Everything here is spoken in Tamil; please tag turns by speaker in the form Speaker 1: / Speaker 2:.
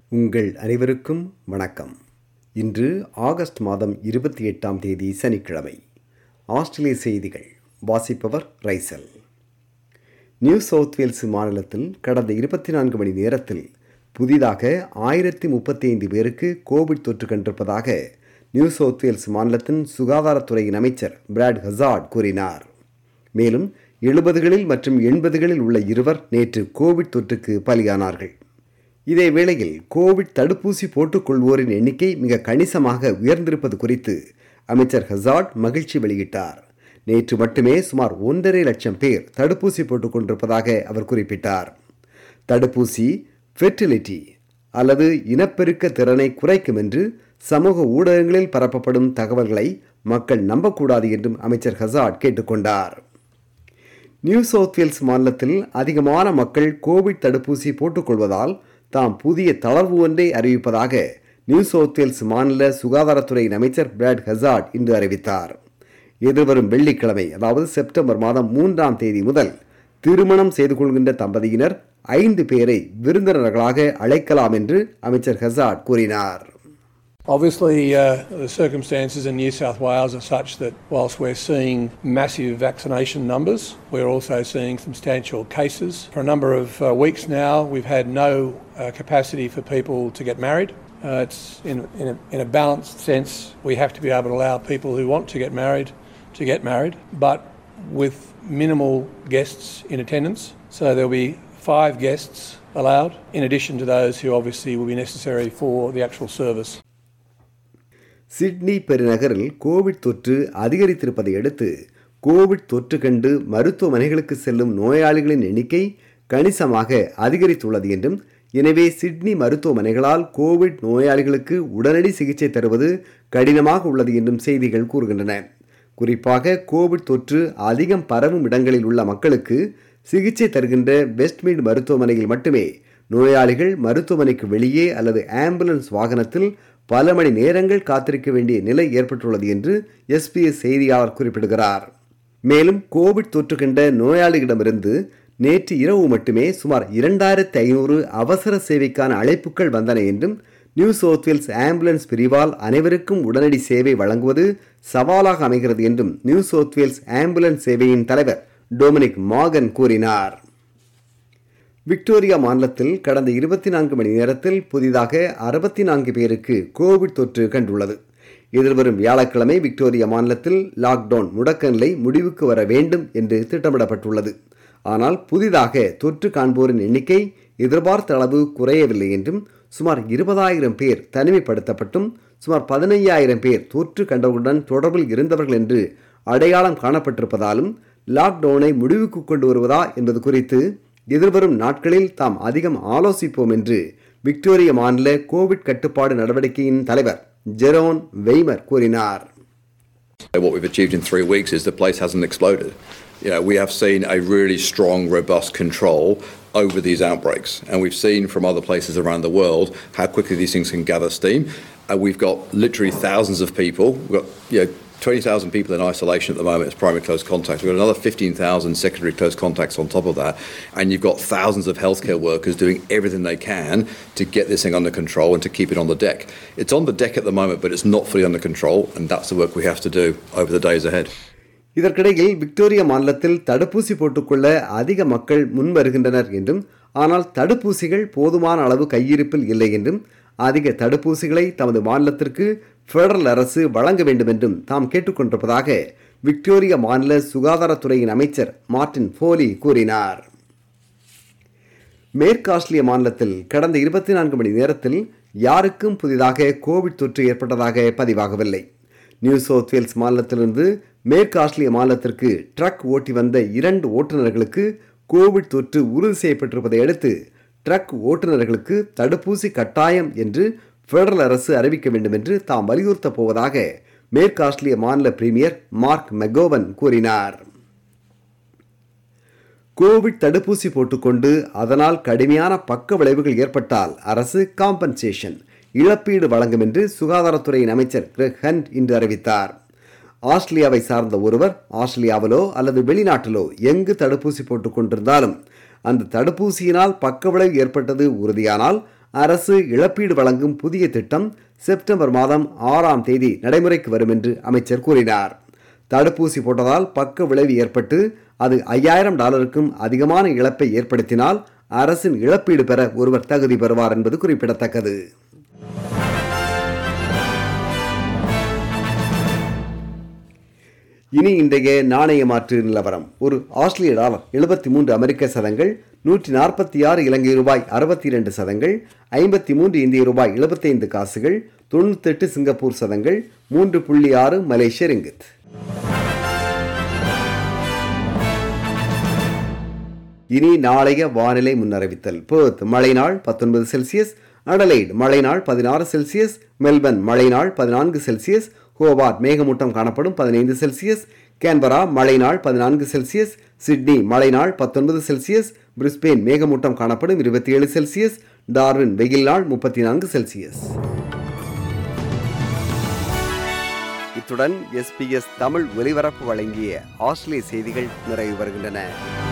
Speaker 1: உங்கள் அனைவருக்கும் வணக்கம் இன்று ஆகஸ்ட் மாதம் இருபத்தி எட்டாம் தேதி சனிக்கிழமை ஆஸ்திரேலிய செய்திகள் வாசிப்பவர் ரைசல் நியூ சவுத் வேல்ஸ் மாநிலத்தில் கடந்த இருபத்தி நான்கு மணி நேரத்தில் புதிதாக ஆயிரத்தி முப்பத்தி ஐந்து பேருக்கு கோவிட் தொற்று கண்டிருப்பதாக நியூ சவுத் வேல்ஸ் மாநிலத்தின் சுகாதாரத்துறையின் அமைச்சர் பிராட் ஹசார்ட் கூறினார் மேலும் எழுபதுகளில் மற்றும் எண்பதுகளில் உள்ள இருவர் நேற்று கோவிட் தொற்றுக்கு பலியானார்கள் இதே வேளையில் கோவிட் தடுப்பூசி போட்டுக்கொள்வோரின் எண்ணிக்கை மிக கணிசமாக உயர்ந்திருப்பது குறித்து அமைச்சர் ஹசார்ட் மகிழ்ச்சி வெளியிட்டார் நேற்று மட்டுமே சுமார் ஒன்றரை லட்சம் பேர் தடுப்பூசி போட்டுக்கொண்டிருப்பதாக அவர் குறிப்பிட்டார் தடுப்பூசி ஃபெர்டிலிட்டி அல்லது இனப்பெருக்க திறனை குறைக்கும் என்று சமூக ஊடகங்களில் பரப்பப்படும் தகவல்களை மக்கள் நம்பக்கூடாது என்றும் அமைச்சர் ஹசார்ட் கேட்டுக்கொண்டார் நியூ சவுத் வேல்ஸ் மாநிலத்தில் அதிகமான மக்கள் கோவிட் தடுப்பூசி போட்டுக்கொள்வதால் தாம் புதிய தளர்வு ஒன்றை அறிவிப்பதாக நியூ சவுத் வேல்ஸ் மாநில சுகாதாரத்துறையின் அமைச்சர் பிராட் ஹசார்ட் இன்று அறிவித்தார் எதிர்வரும் வெள்ளிக்கிழமை அதாவது செப்டம்பர் மாதம் மூன்றாம் தேதி முதல் திருமணம் செய்து கொள்கின்ற தம்பதியினர் ஐந்து பேரை விருந்தினர்களாக அழைக்கலாம் என்று அமைச்சர் ஹசார்ட் கூறினார்
Speaker 2: Obviously, uh, the circumstances in New South Wales are such that whilst we're seeing massive vaccination numbers, we're also seeing substantial cases. For a number of uh, weeks now, we've had no uh, capacity for people to get married. Uh, it's in, in, a, in a balanced sense, we have to be able to allow people who want to get married to get married, but with minimal guests in attendance. So there'll be five guests allowed, in addition to those who obviously will be necessary for the actual service.
Speaker 1: Sydney பெருநகரில் கோவிட் தொற்று அதிகரித்திருப்பதை அடுத்து கோவிட் தொற்று கண்டு மருத்துவமனைகளுக்கு செல்லும் நோயாளிகளின் எண்ணிக்கை கணிசமாக அதிகரித்துள்ளது என்றும் எனவே சிட்னி மருத்துவமனைகளால் கோவிட் நோயாளிகளுக்கு உடனடி சிகிச்சை தருவது கடினமாக உள்ளது என்றும் செய்திகள் கூறுகின்றன குறிப்பாக கோவிட் தொற்று அதிகம் பரவும் இடங்களில் உள்ள மக்களுக்கு சிகிச்சை தருகின்ற வெஸ்ட்மீட் மருத்துவமனையில் மட்டுமே நோயாளிகள் மருத்துவமனைக்கு வெளியே அல்லது ஆம்புலன்ஸ் வாகனத்தில் பல மணி நேரங்கள் காத்திருக்க வேண்டிய நிலை ஏற்பட்டுள்ளது என்று எஸ்பிஎஸ் செய்தியாளர் குறிப்பிடுகிறார் மேலும் கோவிட் தொற்று கண்ட நோயாளிகளிடமிருந்து நேற்று இரவு மட்டுமே சுமார் இரண்டாயிரத்தி ஐநூறு அவசர சேவைக்கான அழைப்புகள் வந்தன என்றும் நியூ சவுத் வேல்ஸ் ஆம்புலன்ஸ் பிரிவால் அனைவருக்கும் உடனடி சேவை வழங்குவது சவாலாக அமைகிறது என்றும் நியூ சவுத் வேல்ஸ் ஆம்புலன்ஸ் சேவையின் தலைவர் டொமினிக் மாகன் கூறினார் விக்டோரியா மாநிலத்தில் கடந்த இருபத்தி நான்கு மணி நேரத்தில் புதிதாக அறுபத்தி நான்கு பேருக்கு கோவிட் தொற்று கண்டுள்ளது எதிர்வரும் வியாழக்கிழமை விக்டோரியா மாநிலத்தில் லாக்டவுன் முடக்க நிலை முடிவுக்கு வர வேண்டும் என்று திட்டமிடப்பட்டுள்ளது ஆனால் புதிதாக தொற்று காண்போரின் எண்ணிக்கை எதிர்பார்த்த அளவு குறையவில்லை என்றும் சுமார் இருபதாயிரம் பேர் தனிமைப்படுத்தப்பட்டும் சுமார் பதினையாயிரம் பேர் தொற்று கண்டவர்களுடன் தொடர்பில் இருந்தவர்கள் என்று அடையாளம் காணப்பட்டிருப்பதாலும் லாக்டவுனை முடிவுக்கு கொண்டு வருவதா என்பது குறித்து எதிர்வரும் நாட்களில் தாம் அதிகம் ஆலோசிப்போம் என்று விக்டோரிய மாநில கோவிட் கட்டுப்பாடு நடவடிக்கையின் தலைவர் ஜெரோன் வெய்மர் கூறினார்
Speaker 3: What we've achieved in three weeks is the place hasn't exploded. You know, we have seen a really strong, robust control over these outbreaks, and we've seen from other places around the world how quickly these things can gather steam. Uh, we've got literally thousands of people. We've got you know 20,000 people in isolation at the moment as primary close contacts. We've got another 15,000 secondary close contacts on top of that. And you've got thousands of healthcare workers doing everything they can to get this thing under control and to keep it on the deck. It's on the deck at the moment, but it's not fully under control. And that's the work we have to do over the days ahead.
Speaker 1: இதற்கிடையில் விக்டோரியா மாநிலத்தில் தடுப்பூசி போட்டுக்கொள்ள அதிக மக்கள் முன் வருகின்றனர் என்றும் ஆனால் தடுப்பூசிகள் போதுமான அளவு கையிருப்பில் இல்லை என்றும் அதிக தடுப்பூசிகளை தமது மாநிலத்திற்கு பெடரல் அரசு வழங்க வேண்டும் என்றும் தாம் கேட்டுக்கொண்டிருப்பதாக விக்டோரியா மாநில சுகாதாரத்துறையின் அமைச்சர் மார்டின் ஃபோலி கூறினார் மேற்கு ஆஸ்திரேலிய மாநிலத்தில் கடந்த இருபத்தி நான்கு மணி நேரத்தில் யாருக்கும் புதிதாக கோவிட் தொற்று ஏற்பட்டதாக பதிவாகவில்லை நியூ சவுத் வேல்ஸ் மாநிலத்திலிருந்து மேற்கு ஆஸ்திரேலிய மாநிலத்திற்கு ட்ரக் ஓட்டி வந்த இரண்டு ஓட்டுநர்களுக்கு கோவிட் தொற்று உறுதி செய்யப்பட்டிருப்பதை அடுத்து ட்ரக் ஓட்டுநர்களுக்கு தடுப்பூசி கட்டாயம் என்று பெடரல் அரசு அறிவிக்க வேண்டும் என்று தாம் வலியுறுத்தப் போவதாக மேற்கு ஆஸ்திரேலிய மாநில பிரீமியர் மார்க் மெகோவன் கூறினார் கோவிட் தடுப்பூசி போட்டுக்கொண்டு அதனால் கடுமையான பக்க விளைவுகள் ஏற்பட்டால் அரசு காம்பன்சேஷன் இழப்பீடு வழங்கும் என்று சுகாதாரத்துறையின் அமைச்சர் கிரெக் ஹண்ட் இன்று அறிவித்தார் ஆஸ்திரேலியாவை சார்ந்த ஒருவர் ஆஸ்திரேலியாவிலோ அல்லது வெளிநாட்டிலோ எங்கு தடுப்பூசி போட்டுக் கொண்டிருந்தாலும் அந்த தடுப்பூசியினால் பக்கவிளைவு ஏற்பட்டது உறுதியானால் அரசு இழப்பீடு வழங்கும் புதிய திட்டம் செப்டம்பர் மாதம் ஆறாம் தேதி நடைமுறைக்கு வரும் என்று அமைச்சர் கூறினார் தடுப்பூசி போட்டதால் பக்க விளைவு ஏற்பட்டு அது ஐயாயிரம் டாலருக்கும் அதிகமான இழப்பை ஏற்படுத்தினால் அரசின் இழப்பீடு பெற ஒருவர் தகுதி பெறுவார் என்பது குறிப்பிடத்தக்கது இனி இன்றைய நாணய மாற்று நிலவரம் ஒரு ஆஸ்திரேலிய டாலர் எழுபத்தி மூன்று அமெரிக்க சதங்கள் நூற்றி நாற்பத்தி ஆறு இலங்கை ரூபாய் அறுபத்தி இரண்டு சதங்கள் ஐம்பத்தி மூன்று இந்திய ரூபாய் எழுபத்தைந்து காசுகள் தொண்ணூத்தெட்டு சிங்கப்பூர் சதங்கள் மூன்று புள்ளி ஆறு மலேசிய ரிங்கித் இனி நாளைய வானிலை முன்னறிவித்தல் பேர்த் மழை நாள் பத்தொன்பது செல்சியஸ் அடலைட் மழை நாள் பதினாறு செல்சியஸ் மெல்பர்ன் மழை நாள் பதினான்கு செல்சியஸ் ஹோபார்ட் மேகமூட்டம் காணப்படும் பதினைந்து செல்சியஸ் கேன்பரா மழை நாள் பதினான்கு செல்சியஸ் சிட்னி மழை நாள் பத்தொன்பது செல்சியஸ் பிரிஸ்பெயின் மேகமூட்டம் காணப்படும் இருபத்தி ஏழு செல்சியஸ் டார்வின் வெயில் நாள் முப்பத்தி நான்கு செல்சியஸ் இத்துடன் எஸ்பிஎஸ் தமிழ் ஒலிபரப்பு வழங்கிய ஆஸ்திரேலிய செய்திகள் நிறைவு வருகின்றன